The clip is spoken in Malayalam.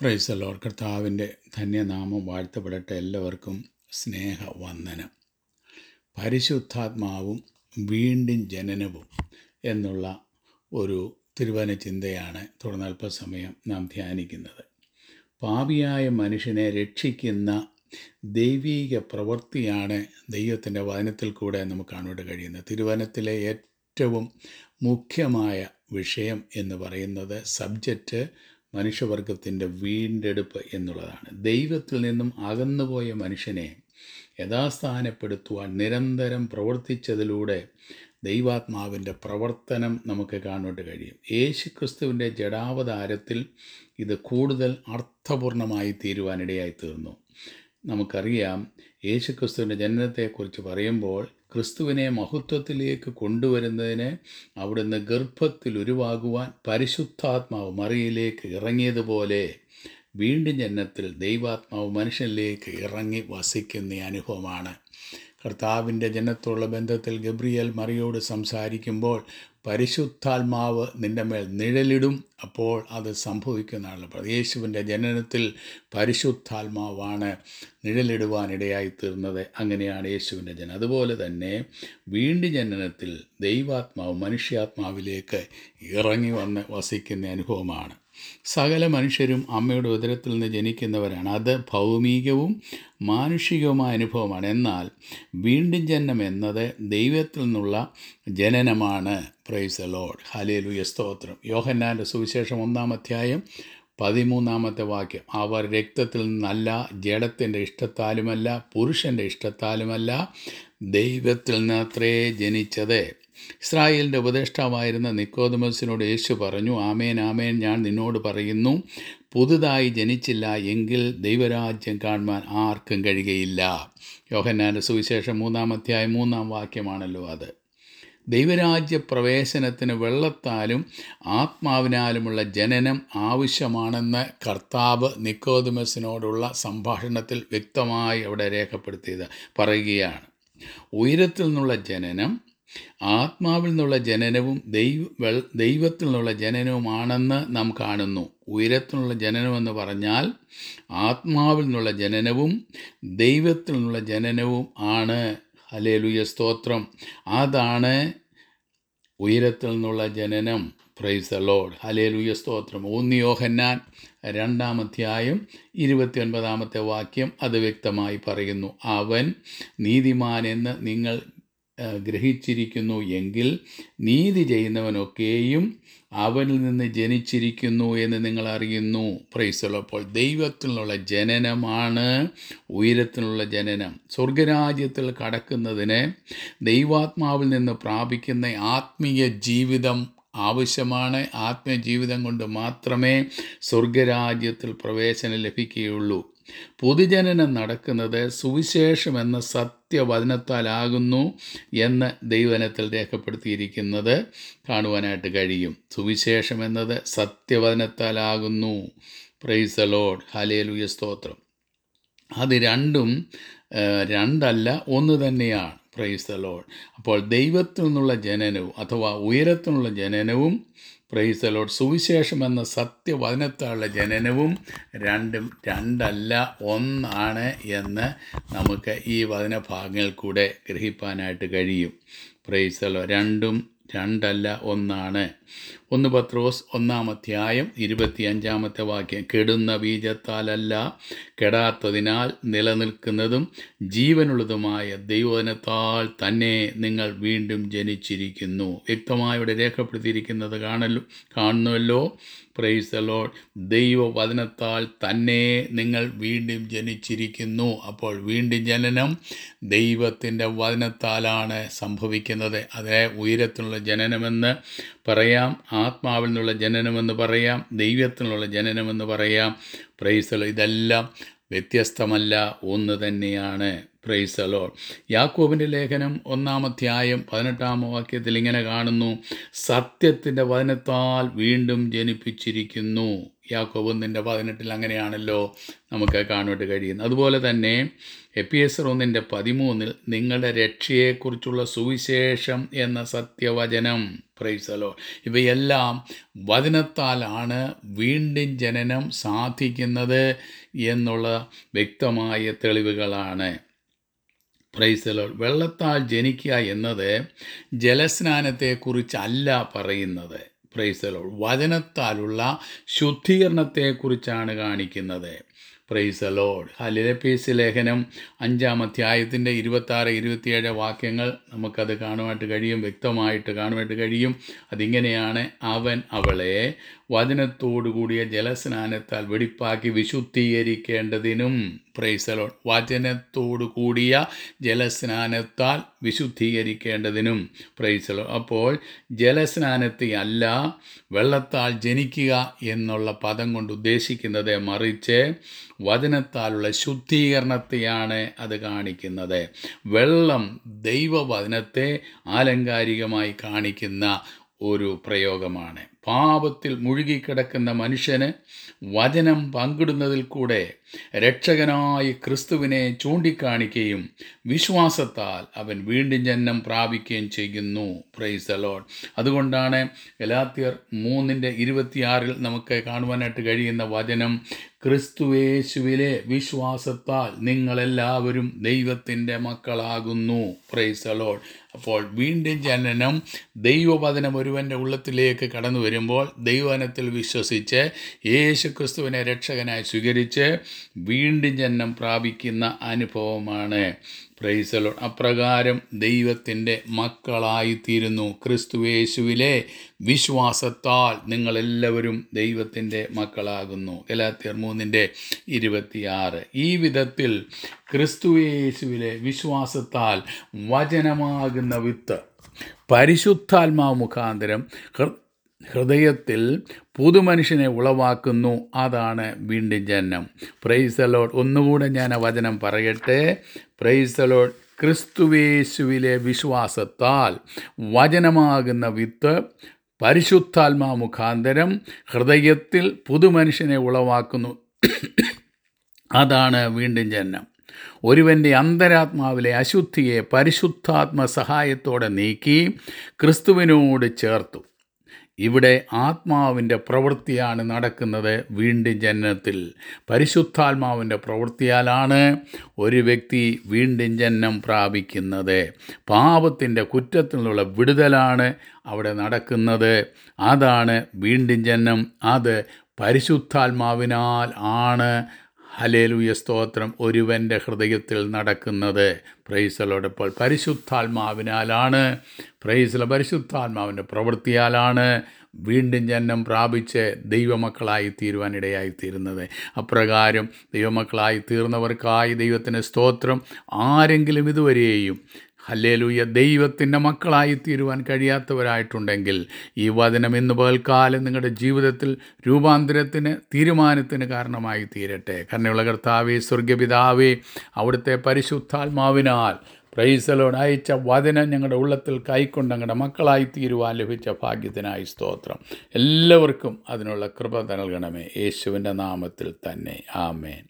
പ്രൈസ് ലോർ കർത്താവിൻ്റെ ധന്യനാമം വാഴ്ത്തപ്പെടട്ടെ എല്ലാവർക്കും സ്നേഹവന്ദനം പരിശുദ്ധാത്മാവും വീണ്ടും ജനനവും എന്നുള്ള ഒരു തിരുവന ചിന്തയാണ് തുടർന്ന് അല്പസമയം നാം ധ്യാനിക്കുന്നത് പാപിയായ മനുഷ്യനെ രക്ഷിക്കുന്ന ദൈവീക പ്രവൃത്തിയാണ് ദൈവത്തിൻ്റെ വചനത്തിൽ കൂടെ നമുക്ക് കാണുവാൻ കഴിയുന്നത് തിരുവനത്തിലെ ഏറ്റവും മുഖ്യമായ വിഷയം എന്ന് പറയുന്നത് സബ്ജക്റ്റ് മനുഷ്യവർഗത്തിൻ്റെ വീണ്ടെടുപ്പ് എന്നുള്ളതാണ് ദൈവത്തിൽ നിന്നും അകന്നുപോയ മനുഷ്യനെ യഥാസ്ഥാനപ്പെടുത്തുവാൻ നിരന്തരം പ്രവർത്തിച്ചതിലൂടെ ദൈവാത്മാവിൻ്റെ പ്രവർത്തനം നമുക്ക് കാണുവാൻ കഴിയും യേശു ക്രിസ്തുവിൻ്റെ ജഡാവതാരത്തിൽ ഇത് കൂടുതൽ അർത്ഥപൂർണമായി തീരുവാനിടയായി തീർന്നു നമുക്കറിയാം യേശു ക്രിസ്തുവിൻ്റെ ജനനത്തെക്കുറിച്ച് പറയുമ്പോൾ ക്രിസ്തുവിനെ മഹത്വത്തിലേക്ക് കൊണ്ടുവരുന്നതിന് അവിടുന്ന് ഗർഭത്തിൽ ഉരുവാകുവാൻ പരിശുദ്ധാത്മാവ് മറിയിലേക്ക് ഇറങ്ങിയതുപോലെ വീണ്ടും ജനനത്തിൽ ദൈവാത്മാവ് മനുഷ്യനിലേക്ക് ഇറങ്ങി വസിക്കുന്ന അനുഭവമാണ് കർത്താവിൻ്റെ ജനത്തോടുള്ള ബന്ധത്തിൽ ഗബ്രിയൽ മറിയോട് സംസാരിക്കുമ്പോൾ പരിശുദ്ധാത്മാവ് നിൻ്റെ മേൽ നിഴലിടും അപ്പോൾ അത് സംഭവിക്കുന്നതാണ് യേശുവിൻ്റെ ജനനത്തിൽ പരിശുദ്ധാത്മാവാണ് നിഴലിടുവാനിടയായി തീർന്നത് അങ്ങനെയാണ് യേശുവിൻ്റെ ജനം അതുപോലെ തന്നെ വീണ്ടും ജനനത്തിൽ ദൈവാത്മാവ് മനുഷ്യാത്മാവിലേക്ക് ഇറങ്ങി വന്ന് വസിക്കുന്ന അനുഭവമാണ് സകല മനുഷ്യരും അമ്മയുടെ ഉദരത്തിൽ നിന്ന് ജനിക്കുന്നവരാണ് അത് ഭൗമികവും മാനുഷികവുമായ അനുഭവമാണ് എന്നാൽ വീണ്ടും ജനനം എന്നത് ദൈവത്തിൽ നിന്നുള്ള ജനനമാണ് പ്രൈസ് ലോഡ് ഹലേലുയ സ്തോത്രം യോഹന്നാൻ്റെ സുവിശേഷം ഒന്നാം അധ്യായം പതിമൂന്നാമത്തെ വാക്യം അവർ രക്തത്തിൽ നിന്നല്ല ജഡത്തിൻ്റെ ഇഷ്ടത്താലുമല്ല പുരുഷൻ്റെ ഇഷ്ടത്താലുമല്ല ദൈവത്തിൽ നിന്നത്രേ ജനിച്ചത് ഇസ്രായേലിൻ്റെ ഉപദേഷ്ടാവായിരുന്ന നിക്കോദമസിനോട് യേശു പറഞ്ഞു ആമേൻ ആമേൻ ഞാൻ നിന്നോട് പറയുന്നു പുതുതായി ജനിച്ചില്ല എങ്കിൽ ദൈവരാജ്യം കാണുവാൻ ആർക്കും കഴിയുകയില്ല യോഹന്നാൻ്റെ സുവിശേഷം മൂന്നാമധ്യായം മൂന്നാം വാക്യമാണല്ലോ അത് ദൈവരാജ്യ പ്രവേശനത്തിന് വെള്ളത്താലും ആത്മാവിനാലുമുള്ള ജനനം ആവശ്യമാണെന്ന് കർത്താവ് നിക്കോദമസിനോടുള്ള സംഭാഷണത്തിൽ വ്യക്തമായി അവിടെ രേഖപ്പെടുത്തിയത് പറയുകയാണ് ഉയരത്തിൽ നിന്നുള്ള ജനനം ആത്മാവിൽ നിന്നുള്ള ജനനവും ദൈവ ദൈവത്തിൽ നിന്നുള്ള ജനനവുമാണെന്ന് നാം കാണുന്നു ഉയരത്തിനുള്ള ജനനമെന്ന് പറഞ്ഞാൽ ആത്മാവിൽ നിന്നുള്ള ജനനവും ദൈവത്തിൽ നിന്നുള്ള ജനനവും ആണ് ഹലേലുയ സ്തോത്രം അതാണ് ഉയരത്തിൽ നിന്നുള്ള ജനനം പ്രൈസ് ദ ലോഡ് ഹലേലുയ സ്തോത്രം ഊന്നിയോഹന്നാൻ രണ്ടാമധ്യായം ഇരുപത്തിയൊൻപതാമത്തെ വാക്യം അത് വ്യക്തമായി പറയുന്നു അവൻ നീതിമാൻ എന്ന് നിങ്ങൾ ഗ്രഹിച്ചിരിക്കുന്നു എങ്കിൽ നീതി ചെയ്യുന്നവനൊക്കെയും അവനിൽ നിന്ന് ജനിച്ചിരിക്കുന്നു എന്ന് നിങ്ങൾ അറിയുന്നു പ്രൈസുള്ളപ്പോൾ ദൈവത്തിൽ നിന്നുള്ള ജനനമാണ് ഉയരത്തിനുള്ള ജനനം സ്വർഗരാജ്യത്തിൽ കടക്കുന്നതിന് ദൈവാത്മാവിൽ നിന്ന് പ്രാപിക്കുന്ന ആത്മീയ ജീവിതം ആവശ്യമാണ് ആത്മീയ ജീവിതം കൊണ്ട് മാത്രമേ സ്വർഗരാജ്യത്തിൽ പ്രവേശനം ലഭിക്കുകയുള്ളൂ പൊതുജനനം നടക്കുന്നത് സുവിശേഷം എന്ന സത്യവചനത്താലാകുന്നു എന്ന് ദൈവനത്തിൽ രേഖപ്പെടുത്തിയിരിക്കുന്നത് കാണുവാനായിട്ട് കഴിയും സുവിശേഷം എന്നത് സത്യവചനത്താലാകുന്നു പ്രൈസ് ലോഡ് ഹലേലുയ സ്തോത്രം അത് രണ്ടും രണ്ടല്ല ഒന്ന് തന്നെയാണ് പ്രൈസ് ദ ലോഡ് അപ്പോൾ ദൈവത്തിൽ നിന്നുള്ള ജനനവും അഥവാ ഉയരത്തിൽ നിന്നുള്ള ജനനവും പ്രൈസ് ദ ലോഡ് സുവിശേഷം എന്ന സത്യവചനത്താലുള്ള ജനനവും രണ്ടും രണ്ടല്ല ഒന്നാണ് എന്ന് നമുക്ക് ഈ വചനഭാഗങ്ങളിൽ കൂടെ ഗ്രഹിപ്പാനായിട്ട് കഴിയും പ്രൈസ് ദ ലോഡ് രണ്ടും രണ്ടല്ല ഒന്നാണ് ഒന്ന് പത്രോസ് ഒന്നാം അധ്യായം ഇരുപത്തിയഞ്ചാമത്തെ വാക്യം കെടുന്ന ബീജത്താലല്ല കെടാത്തതിനാൽ നിലനിൽക്കുന്നതും ജീവനുള്ളതുമായ ദൈവവചനത്താൽ തന്നെ നിങ്ങൾ വീണ്ടും ജനിച്ചിരിക്കുന്നു വ്യക്തമായി ഇവിടെ രേഖപ്പെടുത്തിയിരിക്കുന്നത് കാണല്ലോ കാണുന്നുവല്ലോ പ്രൈസ് ദ ലോഡ് ദൈവവചനത്താൽ തന്നെ നിങ്ങൾ വീണ്ടും ജനിച്ചിരിക്കുന്നു അപ്പോൾ വീണ്ടും ജനനം ദൈവത്തിൻ്റെ വചനത്താലാണ് സംഭവിക്കുന്നത് അതേ ഉയരത്തിലുള്ള ജനനമെന്ന് പറയാം ആത്മാവിൽ നിന്നുള്ള ജനനമെന്ന് പറയാം ദൈവത്തിനുള്ള ജനനമെന്ന് പറയാം പ്രൈസലോ ഇതെല്ലാം വ്യത്യസ്തമല്ല ഒന്ന് തന്നെയാണ് പ്രൈസലോ യാക്കോബിൻ്റെ ലേഖനം ഒന്നാം അധ്യായം പതിനെട്ടാം വാക്യത്തിൽ ഇങ്ങനെ കാണുന്നു സത്യത്തിൻ്റെ വചനത്താൽ വീണ്ടും ജനിപ്പിച്ചിരിക്കുന്നു യാക്കോബ് ഒന്നിൻ്റെ പതിനെട്ടിൽ അങ്ങനെയാണല്ലോ നമുക്ക് കാണുവാൻ കഴിയുന്നത് അതുപോലെ തന്നെ എപ്പി എസ് ഒന്നിൻ്റെ പതിമൂന്നിൽ നിങ്ങളുടെ രക്ഷയെക്കുറിച്ചുള്ള സുവിശേഷം എന്ന സത്യവചനം പ്രൈസലോ ഇവയെല്ലാം വചനത്താലാണ് വീണ്ടും ജനനം സാധിക്കുന്നത് എന്നുള്ള വ്യക്തമായ തെളിവുകളാണ് പ്രൈസലോ വെള്ളത്താൽ ജനിക്കുക എന്നത് ജലസ്നാനത്തെക്കുറിച്ചല്ല പറയുന്നത് പ്രൈസലോ വചനത്താലുള്ള ശുദ്ധീകരണത്തെക്കുറിച്ചാണ് കാണിക്കുന്നത് പ്രൈസലോഡ് ഹലിലപ്പീസ് ലേഖനം അഞ്ചാം അധ്യായത്തിൻ്റെ ഇരുപത്താറ് ഇരുപത്തിയേഴ് വാക്യങ്ങൾ നമുക്കത് കാണുവാനായിട്ട് കഴിയും വ്യക്തമായിട്ട് കാണുവാനായിട്ട് കഴിയും അതിങ്ങനെയാണ് അവൻ അവളെ വചനത്തോടുകൂടിയ ജലസ്നാനത്താൽ വെടിപ്പാക്കി വിശുദ്ധീകരിക്കേണ്ടതിനും പ്രൈസലോൺ വചനത്തോടു കൂടിയ ജലസ്നാനത്താൽ വിശുദ്ധീകരിക്കേണ്ടതിനും പ്രൈസലോ അപ്പോൾ ജലസ്നാനത്തെ അല്ല വെള്ളത്താൽ ജനിക്കുക എന്നുള്ള പദം കൊണ്ട് ഉദ്ദേശിക്കുന്നത് മറിച്ച് വചനത്താലുള്ള ശുദ്ധീകരണത്തെയാണ് അത് കാണിക്കുന്നത് വെള്ളം ദൈവവചനത്തെ ആലങ്കാരികമായി കാണിക്കുന്ന ഒരു പ്രയോഗമാണ് പാപത്തിൽ മുഴുകിക്കിടക്കുന്ന മനുഷ്യന് വചനം പങ്കിടുന്നതിൽ കൂടെ രക്ഷകനായ ക്രിസ്തുവിനെ ചൂണ്ടിക്കാണിക്കുകയും വിശ്വാസത്താൽ അവൻ വീണ്ടും ജന്മം പ്രാപിക്കുകയും ചെയ്യുന്നു പ്രൈസ് അലോൺ അതുകൊണ്ടാണ് ഗലാത്യർ മൂന്നിൻ്റെ ഇരുപത്തിയാറിൽ നമുക്ക് കാണുവാനായിട്ട് കഴിയുന്ന വചനം ക്രിസ്തുവേശുവിലെ വിശ്വാസത്താൽ നിങ്ങളെല്ലാവരും ദൈവത്തിൻ്റെ മക്കളാകുന്നു പ്രൈസ് അലോൺ അപ്പോൾ വീണ്ടും ജനനം ദൈവവചനം ഒരുവൻ്റെ ഉള്ളത്തിലേക്ക് കടന്നു വരുമ്പോൾ ദൈവവനത്തിൽ വിശ്വസിച്ച് യേശു ക്രിസ്തുവിനെ രക്ഷകനായി സ്വീകരിച്ച് വീണ്ടും ജന്മം പ്രാപിക്കുന്ന അനുഭവമാണ് പ്രൈസലോ അപ്രകാരം ദൈവത്തിൻ്റെ മക്കളായിത്തീരുന്നു ക്രിസ്തുവേശുവിലെ വിശ്വാസത്താൽ നിങ്ങളെല്ലാവരും ദൈവത്തിൻ്റെ മക്കളാകുന്നു ഗലാത്തിയർ മൂന്നിൻ്റെ ഇരുപത്തിയാറ് ഈ വിധത്തിൽ ക്രിസ്തുവേശുവിലെ വിശ്വാസത്താൽ വചനമാകുന്ന വിത്ത് പരിശുദ്ധാത്മാവ് മുഖാന്തരം ഹൃ- ഹൃദയത്തിൽ പുതുമനുഷ്യനെ ഉളവാക്കുന്നു അതാണ് വീണ്ടും ജന്മം പ്രൈസലോഡ് ഒന്നുകൂടെ ഞാൻ ആ വചനം പറയട്ടെ പ്രൈസലോഡ് ക്രിസ്തുവേശുവിലെ വിശ്വാസത്താൽ വചനമാകുന്ന വിത്ത് പരിശുദ്ധാത്മാ മുഖാന്തരം ഹൃദയത്തിൽ പുതുമനുഷ്യനെ ഉളവാക്കുന്നു അതാണ് വീണ്ടും ജന്മം ഒരുവൻ്റെ അന്തരാത്മാവിലെ അശുദ്ധിയെ പരിശുദ്ധാത്മ സഹായത്തോടെ നീക്കി ക്രിസ്തുവിനോട് ചേർത്തു ഇവിടെ ആത്മാവിൻ്റെ പ്രവൃത്തിയാണ് നടക്കുന്നത് വീണ്ടും ജനനത്തിൽ പരിശുദ്ധാത്മാവിൻ്റെ പ്രവൃത്തിയാലാണ് ഒരു വ്യക്തി വീണ്ടും ജന്മം പ്രാപിക്കുന്നത് പാപത്തിൻ്റെ കുറ്റത്തിൽ നിന്നുള്ള വിടുതലാണ് അവിടെ നടക്കുന്നത് അതാണ് വീണ്ടും ജന്മം അത് പരിശുദ്ധാത്മാവിനാൽ ആണ് ഹലേലുയ സ്തോത്രം ഒരുവൻ്റെ ഹൃദയത്തിൽ നടക്കുന്നത് പ്രൈസലോടപ്പോൾ പരിശുദ്ധാത്മാവിനാലാണ് പ്രൈസല പരിശുദ്ധാത്മാവിൻ്റെ പ്രവൃത്തിയാലാണ് വീണ്ടും ജന്മം പ്രാപിച്ച് ദൈവമക്കളായി തീരുവാനിടയായി തീരുന്നത് അപ്രകാരം ദൈവമക്കളായി തീർന്നവർക്കായി ദൈവത്തിന് സ്തോത്രം ആരെങ്കിലും ഇതുവരെയും ഹല്ലേലൂയ ദൈവത്തിൻ്റെ മക്കളായി തീരുവാൻ കഴിയാത്തവരായിട്ടുണ്ടെങ്കിൽ ഈ വചനം ഇന്ന് പകൽക്കാലം നിങ്ങളുടെ ജീവിതത്തിൽ രൂപാന്തരത്തിന് തീരുമാനത്തിന് കാരണമായി തീരട്ടെ കരുണയുള്ള കർത്താവേ സ്വർഗപിതാവേ അവിടുത്തെ പരിശുദ്ധാത്മാവിനാൽ പ്രൈസലോട് അയച്ച വചനം ഞങ്ങളുടെ ഉള്ളത്തിൽ കൈക്കൊണ്ട് ഞങ്ങളുടെ മക്കളായി തീരുവാൻ ലഭിച്ച ഭാഗ്യത്തിനായി സ്തോത്രം എല്ലാവർക്കും അതിനുള്ള കൃപ നൽകണമേ യേശുവിൻ്റെ നാമത്തിൽ തന്നെ ആമേൻ